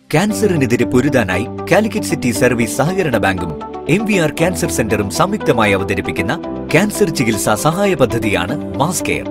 ക്യാൻസറിനെതിരെ പൊരുതാനായി Calicut city service സഹകരണ ബാങ്കും എം വി ആർ ക്യാൻസർ സെന്ററും സംയുക്തമായി അവതരിപ്പിക്കുന്ന ക്യാൻസർ ചികിത്സാ സഹായ പദ്ധതിയാണ് മാസ് കെയർ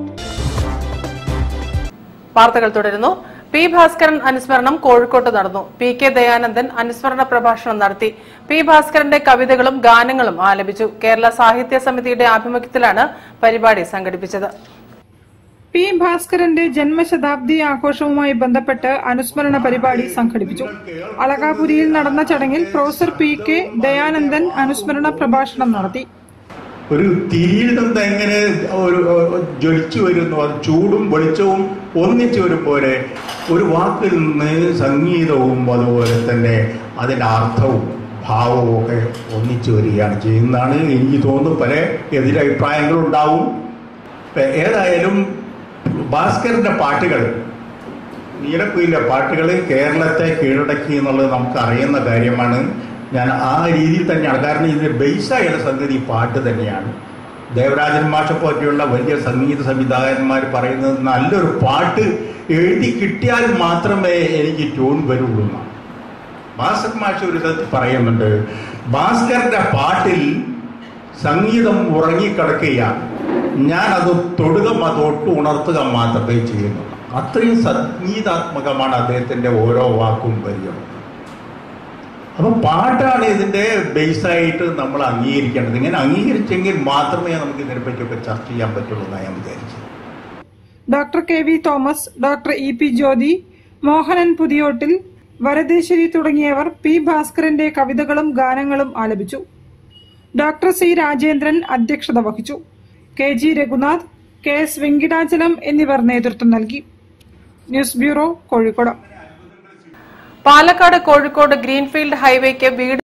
വാർത്തകൾ തുടരുന്നു പി ഭാസ്കരൻ അനുസ്മരണം കോഴിക്കോട്ട് നടന്നു പി കെ ദയാനന്ദൻ അനുസ്മരണ പ്രഭാഷണം നടത്തി പി ഭാസ്കരന്റെ കവിതകളും ഗാനങ്ങളും ആലപിച്ചു കേരള സാഹിത്യ സമിതിയുടെ ആഭിമുഖ്യത്തിലാണ് പരിപാടി സംഘടിപ്പിച്ചത് പി ഭാസ്കരന്റെ ജന്മശതാബ്ദി ആഘോഷവുമായി ബന്ധപ്പെട്ട് അനുസ്മരണ പരിപാടി സംഘടിപ്പിച്ചു അളകാപുരിയിൽ നടന്ന ചടങ്ങിൽ പ്രൊഫസർ പി കെ ദയാനന്ദൻ അനുസ്മരണ പ്രഭാഷണം നടത്തി ഒരു തിരിയിൽ നിന്ന് എങ്ങനെ ഒരു ഒരു ജ്വലിച്ചു വരുന്നു അത് ചൂടും വെളിച്ചവും ഒന്നിച്ചു വരും പോലെ ഒരു വാക്കിൽ നിന്ന് സംഗീതവും അതുപോലെ തന്നെ അതിൻ്റെ അർത്ഥവും ഭാവവും ഒക്കെ ഒന്നിച്ചു വരികയാണ് ചെയ്യുന്നതാണ് എനിക്ക് തോന്നുന്നു പല എതിരഭിപ്രായങ്ങളും ഉണ്ടാവും ഇപ്പൊ ഏതായാലും ഭാസ്കറിന്റെ പാട്ടുകൾ നീലക്കുയിലെ പാട്ടുകൾ കേരളത്തെ കീഴടക്കി എന്നുള്ളത് നമുക്ക് അറിയുന്ന കാര്യമാണ് ഞാൻ ആ രീതിയിൽ തന്നെയാണ് കാരണം ഇതിന് ബേസായുള്ള സംഗതി പാട്ട് തന്നെയാണ് ദേവരാജൻ മാഷെ പോലെയുള്ള വലിയ സംഗീത സംവിധായകന്മാർ പറയുന്നത് നല്ലൊരു പാട്ട് എഴുതി കിട്ടിയാൽ മാത്രമേ എനിക്ക് ട്യൂൺ വരുള്ളൂ എന്നാണ് ഭാസ്കർ മാഷ് ഒരു സ്ഥലത്ത് പറയുന്നുണ്ട് ഭാസ്കറിന്റെ പാട്ടിൽ സംഗീതം ഉറങ്ങിക്കിടക്കുകയാണ് ഞാൻ അത് തൊടുക തൊട്ട് ഉണർത്തുക മാത്രമേ ചെയ്യുന്നുള്ളൂ അത്രയും സംഗീതാത്മകമാണ് അദ്ദേഹത്തിന്റെ ഓരോ വാക്കും വരികയും അപ്പൊ പാട്ടാണ് ഇതിന്റെ ബേസായിട്ട് നമ്മൾ അംഗീകരിക്കേണ്ടത് ഇങ്ങനെ അംഗീകരിച്ചെങ്കിൽ മാത്രമേ നമുക്ക് ഇതിനെപ്പറ്റിയൊക്കെ ചർച്ച ചെയ്യാൻ പറ്റുള്ളൂ എന്നാണ് ഞാൻ വിചാരിച്ചത് doctor K V Thomas doctor E P Jyothi Mohanan Puthiyottil വരദേശരി തുടങ്ങിയവർ പി ഭാസ്കരന്റെ കവിതകളും ഗാനങ്ങളും ആലപിച്ചു ഡോക്ടർ സി രാജേന്ദ്രൻ അധ്യക്ഷത വഹിച്ചു K G Raghunath K S Venkitachalam എന്നിവർ നേതൃത്വം നൽകി news bureau Kozhikode Palakkad Kozhikode greenfield ഹൈവേക്ക് വീട്